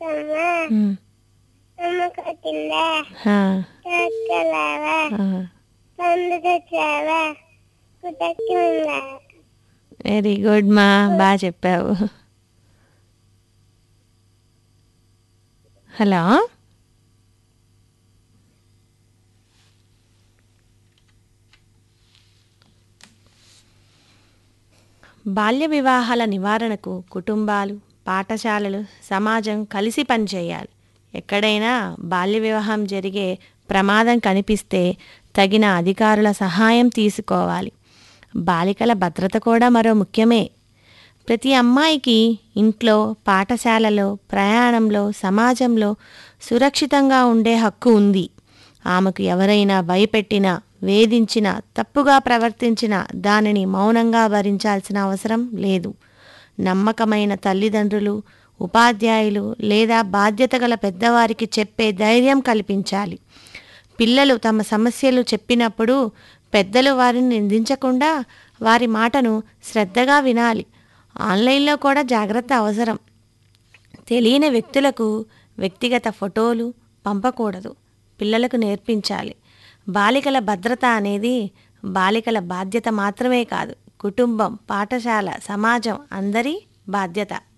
అత్తమ్మ ఉమ్, అమ్మ కొట్టిందా ఆ, చక్కలావా ఆ. పండు తెచ్చావా కుటక్కి ఉందా వెరీ గుడ్ మా బాగా చెప్పావు హలో బాల్య వివాహాల నివారణకు కుటుంబాలు పాఠశాలలు సమాజం కలిసి పనిచేయాలి ఎక్కడైనా బాల్య వివాహం జరిగే ప్రమాదం కనిపిస్తే తగిన అధికారుల సహాయం తీసుకోవాలి బాలికల భద్రత కూడా మరో ముఖ్యమే ప్రతి అమ్మాయికి ఇంట్లో పాఠశాలలో ప్రయాణంలో సమాజంలో సురక్షితంగా ఉండే హక్కు ఉంది ఆమెకు ఎవరైనా భయపెట్టినా వేధించినా తప్పుగా ప్రవర్తించినా దానిని మౌనంగా భరించాల్సిన అవసరం లేదు నమ్మకమైన తల్లిదండ్రులు ఉపాధ్యాయులు లేదా బాధ్యత గల పెద్దవారికి చెప్పే ధైర్యం కల్పించాలి పిల్లలు తమ సమస్యలు చెప్పినప్పుడు పెద్దలు వారిని నిందించకుండా వారి మాటను శ్రద్ధగా వినాలి ఆన్లైన్లో కూడా జాగ్రత్త అవసరం తెలియని వ్యక్తులకు వ్యక్తిగత ఫోటోలు పంపకూడదు పిల్లలకు నేర్పించాలి బాలికల భద్రత అనేది బాలికల బాధ్యత మాత్రమే కాదు కుటుంబం పాఠశాల సమాజం అందరి బాధ్యత